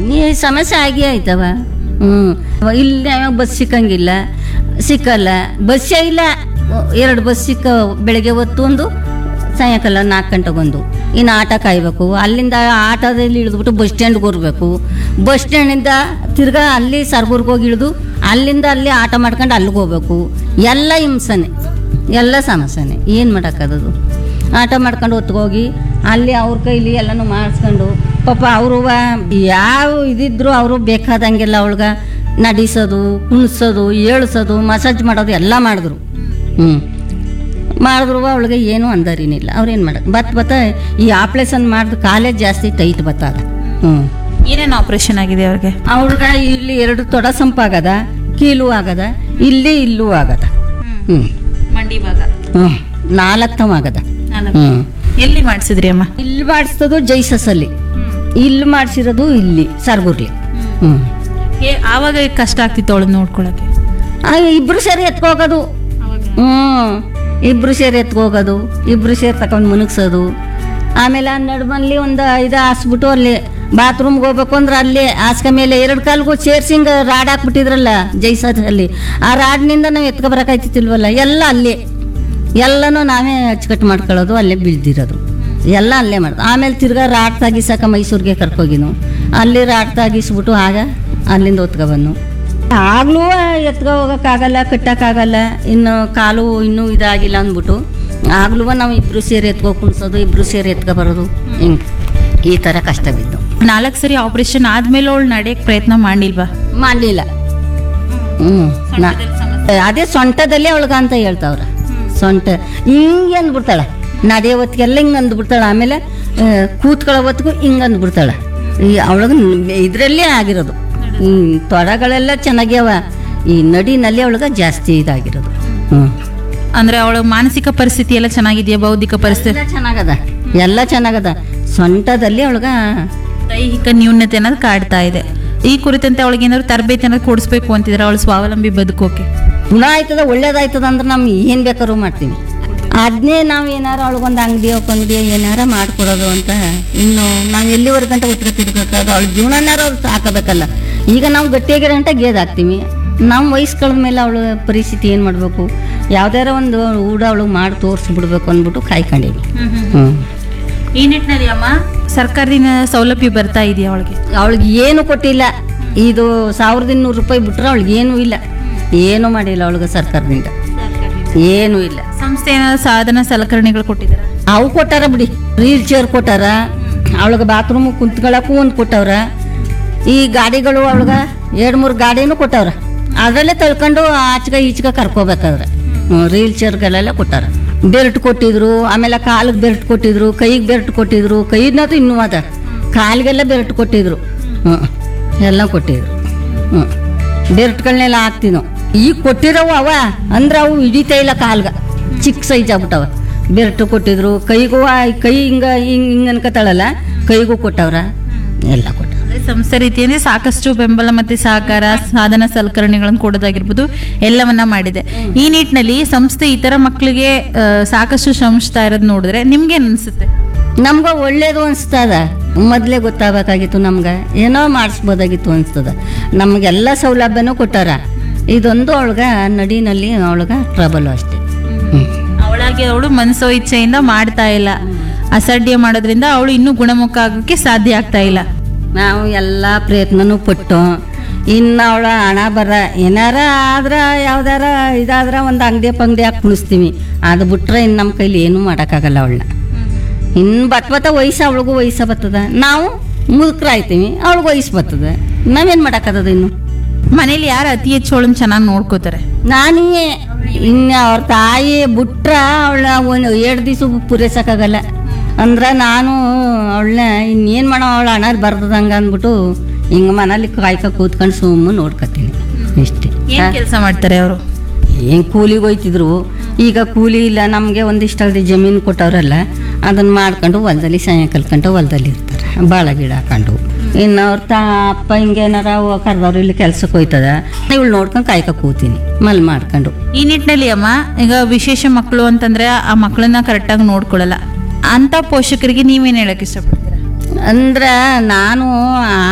ಈ ಸಮಸ್ಯೆ ಆಗೇ ಆಯ್ತವ ಹ್ಞೂ ಇಲ್ಲಿ ಬಸ್ ಸಿಕ್ಕಂಗಿಲ್ಲ ಸಿಕ್ಕಲ್ಲ ಬಸ್ಸೇ ಇಲ್ಲ ಎರಡು ಬಸ್ ಸಿಕ್ಕ ಬೆಳಗ್ಗೆ ಹೊತ್ತು ಒಂದು ಸಾಯಂಕಾಲ ನಾಲ್ಕು ಗಂಟೆಗೊಂದು ಇನ್ನು ಆಟ ಕಾಯ್ಬೇಕು ಅಲ್ಲಿಂದ ಆಟೋದಲ್ಲಿ ಇಳಿದ್ಬಿಟ್ಟು ಬಸ್ ಸ್ಟ್ಯಾಂಡ್ಗೆ ಹೋಗ್ಬೇಕು ಬಸ್ ಸ್ಟ್ಯಾಂಡಿಂದ ತಿರ್ಗಾ ಅಲ್ಲಿ ಸರ್ಗೂರ್ಗೆ ಹೋಗಿ ಇಳಿದು ಅಲ್ಲಿಂದ ಅಲ್ಲಿ ಆಟ ಮಾಡ್ಕೊಂಡು ಅಲ್ಲಿಗೆ ಹೋಗ್ಬೇಕು ಎಲ್ಲ ಹಿಂಸನೆ ಎಲ್ಲ ಸಮಸ್ಯೆನೆ ಏನು ಮಾಡೋಕ್ಕದದು ಆಟ ಮಾಡ್ಕೊಂಡು ಹೊತ್ಕೋಗಿ ಅಲ್ಲಿ ಅವ್ರ ಕೈಲಿ ಎಲ್ಲನೂ ಮಾಡಿಸ್ಕೊಂಡು ಪಾಪ ಅವರು ಯಾವ ಇದಿದ್ರು ಅವರು ಬೇಕಾದಂಗೆಲ್ಲ ಅವಳ್ಗೆ ನಡಿಸೋದು ಕುಣಿಸೋದು ಏಳ್ಸೋದು ಮಸಾಜ್ ಮಾಡೋದು ಎಲ್ಲ ಮಾಡಿದ್ರು ಹ್ಞೂ ಮಾಡಿದ್ರು ಅವಳಿಗೆ ಏನೂ ಅಂದರಿನಿಲ್ಲ ಅವ್ರೇನು ಮಾಡಕ್ಕೆ ಬತ್ ಬತ್ತ ಈ ಆಪ್ರೇಷನ್ ಮಾಡಿದ ಕಾಲೇಜ್ ಜಾಸ್ತಿ ಟೈಟ್ ಬತ್ತಾಗ ಹ್ಞೂ ಏನೇನು ಆಪರೇಷನ್ ಆಗಿದೆ ಅವ್ರಿಗೆ ಅವಳ್ಗೆ ಇಲ್ಲಿ ಎರಡು ತೊಡ ಸಂಪಾಗದ ಕೀಲು ಆಗದ ಇಲ್ಲಿ ಇಲ್ಲೂ ಆಗದ ಹ್ಞೂ ಮಂಡಿ ಭಾಗ ಹ್ಞೂ ನಾಲ್ಕು ಆಗದ ಹ್ಞೂ ಎಲ್ಲಿ ಮಾಡಿಸಿದ್ರಿ ಅಮ್ಮ ಇಲ್ಲಿ ಮಾಡಿಸೋದು ಜೈಸಸಲ್ಲಿ ಇಲ್ಲಿ ಮಾಡಿಸಿರೋದು ಇಲ್ಲಿ ಸರ್ಗುರ್ಲಿ ಹ್ಞೂ ಏ- ಆವಾಗ ಕಷ್ಟ ಆಗ್ತಿತ್ತು ಅವಳು ನೋಡ್ಕೊಳಕ್ಕೆ ಆಗ ಇಬ್ರು ಸೇರಿ ಎತ್ಕೋಗೋದು ಹ್ಞೂ ಇಬ್ರು ಸೇರಿ ಎತ್ಕೋಗೋದು ಇಬ್ರು ಸೇರಿ ತಗೊಂಡು ಮುನುಗ್ಸೋದು ಆಮೇಲೆ ಹನ್ನೆರಡು ಮನೇಲಿ ಒಂದು ಇದು ಹಾಸ್ಬಿಟ್ಟು ಅಲ್ಲಿ ಬಾತ್ರೂಮ್ಗೆ ಹೋಗ್ಬೇಕು ಅಂದ್ರೆ ಅಲ್ಲಿ ಹಾಸ್ಕ ಮೇಲೆ ಎರಡು ಕಾಲ್ಗೂ ಸೇರ್ಸಿ ಹಿಂಗೆ ರಾಡ್ ಹಾಕ್ಬಿಟ್ಟಿದ್ರಲ್ಲ ಜೈಸಲ್ಲಿ ಆ ರಾಡ್ನಿಂದ ನಾವು ಎತ್ಕೊಬರಕಾಯ್ತಿಲ್ವಲ್ಲ ಎಲ್ಲ ಅಲ್ಲೇ ಎಲ್ಲನೂ ನಾವೇ ಅಚ್ಚುಕಟ್ಟು ಮಾಡ್ಕೊಳ್ಳೋದು ಅಲ್ಲೇ ಬೀಳ್ದಿರೋದು ಎಲ್ಲ ಅಲ್ಲೇ ಮಾಡೋದು ಆಮೇಲೆ ತಿರ್ಗಾ ರಾಡ್ ತಾಗಿಸಕ ಮೈಸೂರಿಗೆ ಕರ್ಕೋಗಿನು ಅಲ್ಲಿ ರಾಡ್ ತಾಗಿಸ್ಬಿಟ್ಟು ಆಗ ಅಲ್ಲಿಂದ ಒತ್ಕೊಬಂದು ಆಗ್ಲೂ ಎತ್ಕೊ ಹೋಗೋಕ್ಕಾಗಲ್ಲ ಕಟ್ಟಕ್ಕಾಗಲ್ಲ ಇನ್ನು ಕಾಲು ಇನ್ನೂ ಇದಾಗಿಲ್ಲ ಅಂದ್ಬಿಟ್ಟು ಆಗ್ಲೂ ನಾವು ಇಬ್ರು ಸೇರಿ ಎತ್ಕೊ ಕುಣ್ಸೋದು ಇಬ್ರು ಸೇರಿ ಎತ್ಕೊ ಬರೋದು ಹಿಂಗೆ ಈ ಥರ ಕಷ್ಟ ಬಿದ್ದು ನಾಲ್ಕು ಸರಿ ಆಪರೇಷನ್ ಆದ್ಮೇಲೆ ಅವಳು ನಡೆಯಕ್ಕೆ ಪ್ರಯತ್ನ ಮಾಡಿಲ್ವಾ ಮಾಡಲಿಲ್ಲ ಹ್ಞೂ ನಾ- ಅದೇ ಸೊಂಟದಲ್ಲಿ ಅವಳಿಗೆ ಅಂತ ಹೇಳ್ತಾವ್ರ ಸೊಂಟ ಹಿಂಗೆ ಅಂದ್ಬಿಡ್ತಾಳೆ ನಡೆಯೋ ಹೊತ್ತಿಗೆಲ್ಲ ಹಿಂಗೆ ಅಂದ್ಬಿಡ್ತಾಳೆ ಆಮೇಲೆ ಆ, ಕೂತ್ಕೊಳ್ಳೋ ಹೊತ್ತಿಗೂ ಹಿಂಗೆ ಅಂದ್ಬಿಡ್ತಾಳೆ ಈ ಅವಳಿಗೆ ಇದರಲ್ಲೇ ಆಗಿರೋದು ಈ ತೊಡಗಳೆಲ್ಲ ಚೆನ್ನಾಗ್ಯಾವ ಈ ನಡಿನಲ್ಲಿ ಅವಳಿಗೆ ಜಾಸ್ತಿ ಇದಾಗಿರೋದು ಹ್ಞೂ ಅಂದ್ರೆ ಅವಳ ಮಾನಸಿಕ ಪರಿಸ್ಥಿತಿ ಎಲ್ಲ ಚೆನ್ನಾಗಿದೆಯಾ ಬೌದ್ಧಿಕ ಪರಿಸ್ಥಿತಿ ಎಲ್ಲ ಚೆನ್ನಾಗದ ಎಲ್ಲ ಚೆನ್ನಾಗದ ಸೊಂಟದಲ್ಲಿ ಅವಳಿಗೆ ದೈಹಿಕ ನ್ಯೂನತೆ ಅನ್ನೋದು ಕಾಡ್ತಾ ಇದೆ ಈ ಕುರಿತಂತೆ ಅವಳಿಗೆ ಏನಾದ್ರು ತರಬೇತಿ ಏನಾದ್ರು ಕೊಡಿಸ್ಬೇಕು ಅಂತಿದ್ರೆ ಅವಳು ಸ್ವಾವಲಂಬಿ ಬದುಕೋಕೆ ಗುಣ ಆಯ್ತದ ಒಳ್ಳೇದಾಯ್ತದ ಅಂದ್ರೆ ನಾವು ಏನು ಬೇಕಾದ್ರೂ ಮಾಡ್ತೀವಿ ಅದನ್ನೇ ನಾವು ಏನಾರ ಅವಳಿಗೊಂದು ಅಂಗಡಿಯೋ ಪಂಗಡಿಯೋ ಏನಾರ ಮಾಡಿಕೊಡೋದು ಅಂತ ಇನ್ನು ನಾವು ಎಲ್ಲಿವರೆಗೆ ಗಂಟೆ ಉತ್ತರ ತಿರ್ಬೇಕಾದ ಅವಳ ಜೀವನನಾರ ಅವ್ರು ಹಾಕಬೇಕಲ್ಲ ಈಗ ನಾವು ಗಟ್ಟಿಯಾಗಿರೋ ಗಂಟೆ ಗೇದ್ ಹಾಕ್ತೀವಿ ನಮ್ಮ ವಯಸ್ಸು ಕಳೆದ ಮೇಲೆ ಅವಳ ಪರಿಸ್ಥಿತಿ ಏನು ಮಾಡಬೇಕು ಯಾವ್ದಾರ ಒಂದು ಊಡ ಅವಳು ಮಾಡಿ ತೋರಿಸ್ಬಿಡ್ಬೇಕು ಅಂದ್ಬಿಟ್ಟು ಕಾಯ್ಕೊಂಡೀವಿ ಹ್ಞೂ ಈ ನಿಟ್ಟಿನಲ್ಲಿ ಅಮ್ಮ ಸರ್ಕಾರದಿಂದ ಸೌಲಭ್ಯ ಬರ್ತಾ ಇದೆಯಾ ಅವಳಿಗೆ ಅವಳಿಗೆ ಏನು ಕೊಟ್ಟಿಲ್ಲ ಇದು ಸಾವಿರದ ಇನ್ನೂರು ರೂಪಾಯಿ ಬಿಟ್ರೆ ಅವಳಿಗೆ ಏನೂ ಇಲ್ಲ ಏನೂ ಮಾಡಿಲ್ಲ ಅವಳಿಗೆ ಸರ್ಕಾರದಿಂದ ಏನೂ ಇಲ್ಲ ಸಂಸ್ಥೆ ಏನಾದ್ರು ಸಾಧನ ಸಲಕರಣೆಗಳು ಕೊಟ್ಟಿದ್ದಾರೆ ಅವು ಕೊಟ್ಟಾರ ಬಿಡಿ ವೀಲ್ ಚೇರ್ ಕೊಟ್ಟಾರ ಅವಳಿಗೆ ಬಾತ್ರೂಮ್ ಕುಂತ್ಕೊಳ್ಳಕ್ಕೂ ಒಂದು ಕೊಟ್ಟವ್ರ ಈ ಗಾಡಿಗಳು ಅವಳಿಗೆ ಎರಡು ಮೂರು ಗಾಡಿನೂ ಕೊಟ್ಟವ್ರ ಅದರಲ್ಲೇ ತಳ್ಕೊಂಡು ಆಚೆಗೆ ಈಚೆಗೆ ಕರ್ಕೋಬೇಕಾದ್ರೆ ರೀಲ್ ಚೇರ್ಗಳೆಲ್ಲ ಕೊಟ್ಟಾರ ಬೆಲ್ಟ್ ಕೊಟ್ಟಿದ್ರು ಆಮೇಲೆ ಕಾಲಿಗೆ ಬೆಲ್ಟ್ ಕೊಟ್ಟಿದ್ರು ಕೈಗೆ ಬೆಲ್ಟ್ ಕೊಟ್ಟಿದ್ರು ಕೈನದು ಇನ್ನೂ ಅದ ಕಾಲಿಗೆಲ್ಲ ಬೆಲ್ಟ್ ಕೊಟ್ಟಿದ್ರು ಹ್ಞೂ ಎಲ್ಲ ಕೊಟ್ಟಿದ್ರು ಹ್ಞೂ ಬೆಲ್ಟ್ಗಳನ್ನೆಲ್ಲ ಹಾಕ್ತೀವಿ ನಾವು ಈಗ ಕೊಟ್ಟಿರವು ಅವ ಅಂದ್ರೆ ಅವು ಹಿಡಿತಾ ಇಲ್ಲ ಕಾಲ್ಗ ಚಿಕ್ಕ ಸೈಜ್ ಆಗ್ಬಿಟ್ಟವ ಬೆಲ್ಟ್ ಕೊಟ್ಟಿದ್ರು ಕೈಗೂ ಆ- ಕೈ ಹಿಂಗ ಹಿಂಗ್ ಹಿಂಗ್ ಅನ್ಕೋತಾಳಲ್ಲ ಕೈಗೂ ಕೊಟ್ಟವ್ರ ಎಲ್ಲ ಕೊಟ್ಟವ್ರ ಅಂದ್ರೆ ಸಂಸ್ಥೆ ರೀತಿಯಲ್ಲಿ ಸಾಕಷ್ಟು ಬೆಂಬಲ ಮತ್ತೆ ಸಹಕಾರ ಸಾಧನ ಸಲಕರಣೆಗಳನ್ನು ಕೊಡೋದಾಗಿರ್ಬೋದು ಎಲ್ಲವನ್ನ ಮಾಡಿದೆ ಈ ನಿಟ್ಟಿನಲ್ಲಿ ಸಂಸ್ಥೆ ಇತರ ಮಕ್ಕಳಿಗೆ ಆ, ಸಾಕಷ್ಟು ಶ್ರಮಿಸ್ತಾ ಇರೋದು ನೋಡಿದ್ರೆ ನಿಮ್ಗೆ ಅನ್ಸುತ್ತೆ ನಮ್ಗೆ ಒಳ್ಳೇದು ಅನಿಸ್ತದ ಮೊದಲೇ ಗೊತ್ತಾಗಬೇಕಾಗಿತ್ತು ನಮ್ಗೆ ಏನೋ ಮಾಡಿಸ್ಬೋದಾಗಿತ್ತು ಅನಿಸ್ತದ ನಮಗೆಲ್ಲ ಸೌಲಭ್ಯನೂ ಕೊಟ್ಟಾರ ಇದೊಂದು ಅವಳ್ಗ ನಡಿನಲ್ಲಿ ಅವಳ್ಗ ಟ್ರಬಲ್ ಅಷ್ಟೇ ಹ್ಮ್. ಅವಳಾಗಿ ಅವಳು ಮನಸ್ಸೋ ಇಚ್ಛೆಯಿಂದ ಮಾಡ್ತಾ ಇಲ್ಲ ಅಸಡ್ಡೆ ಮಾಡೋದ್ರಿಂದ ಅವಳು ಇನ್ನೂ ಗುಣಮುಖ ಆಗೋಕ್ಕೆ ಸಾಧ್ಯ ಆಗ್ತಾ ಇಲ್ಲ ನಾವು ಎಲ್ಲ ಪ್ರಯತ್ನನೂ ಪಟ್ಟು ಇನ್ನು ಅವಳ ಹಣ ಬರ ಏನಾರ ಆದ್ರ ಯಾವ್ದಾರ ಇದಾದ್ರ ಒಂದು ಅಂಗಡಿ ಪಂಗಡಿ ಹಾಕಿ ಕುಣಿಸ್ತೀವಿ ಅದು ಬಿಟ್ರೆ ಇನ್ನು ನಮ್ಮ ಕೈಲಿ ಏನೂ ಮಾಡೋಕ್ಕಾಗಲ್ಲ ಅವಳನ್ನ ಇನ್ನು ಬತ್ ಬತ್ತ ವಯಸ್ಸು ಅವಳಿಗೂ ವಯಸ್ಸು ಬರ್ತದ ನಾವು ಮುದುಕರಾಯ್ತೀವಿ ಅವಳಿಗೆ ವಯಸ್ಸು ಬರ್ತದೆ ನಾವೇನು ಮಾಡೋಕ್ಕದ ಇನ್ನು ಮನೇಲಿ ಯಾರು ಅತಿ ಹೆಚ್ಚು ಅವಳನ್ನ ಚೆನ್ನಾಗಿ ನೋಡ್ಕೋತಾರೆ ನಾನೇ ಇನ್ನು ಅವ್ರ ತಾಯಿ ಬಿಟ್ರ ಅವಳ ಒಂದು ಎರಡು ದಿವಸ ಪೂರೈಸೋಕ್ಕಾಗಲ್ಲ ಅಂದ್ರೆ ನಾನು ಅವಳನ್ನ ಇನ್ನೇನು ಮಾಡೋ ಅವಳ ಹಣ ಬರ್ತದಂಗ ಅಂದ್ಬಿಟ್ಟು ಹಿಂಗೆ ಮನೇಲಿ ಕಾಯ್ಕ ಕೂತ್ಕೊಂಡು ಸುಮ್ಮನೆ ನೋಡ್ಕೊತೀನಿ ಇಷ್ಟೇ ಏನ್ ಕೆಲಸ ಮಾಡ್ತಾರೆ ಅವರು ಏನು ಕೂಲಿಗೆ ಹೋಯ್ತಿದ್ರು ಈಗ ಕೂಲಿ ಇಲ್ಲ ನಮಗೆ ಒಂದಿಷ್ಟು ಜಮೀನು ಕೊಟ್ಟವ್ರಲ್ಲ ಅದನ್ನ ಮಾಡ್ಕೊಂಡು ಹೊಲದಲ್ಲಿ ಸಾಯಂಕಾಲ ಕಂಡು ಹೊಲದಲ್ಲಿ ಇರ್ತಾರೆ ಬಾಳ ಗಿಡ ಹಾಕೊಂಡು ಇನ್ನು ಅವ್ರ ತಾ ಅಪ್ಪ ಹಿಂಗೇನಾರ ಕರ್ದವ್ರು ಇಲ್ಲಿ ಕೆಲ್ಸಕ್ಕೆ ಹೋಯ್ತದ ಇವಳು ನೋಡ್ಕೊಂಡು ಕಾಯ್ಕ ಕೂತೀನಿ ಮಲ್ ಮಾಡ್ಕೊಂಡು ಈ ನಿಟ್ಟಿನಲ್ಲಿ ಅಮ್ಮ ಈಗ ವಿಶೇಷ ಮಕ್ಕಳು ಅಂತಂದ್ರೆ ಆ ಮಕ್ಕಳನ್ನ ಕರೆಕ್ಟಾಗಿ ನೋಡ್ಕೊಳ್ಳಲ್ಲ ಅಂತ ಪೋಷಕರಿಗೆ ನೀವೇನ್ ಹೇಳಕ್ ಇಷ್ಟಪಡ್ತೀರಾ ಅಂದ್ರೆ ನಾನು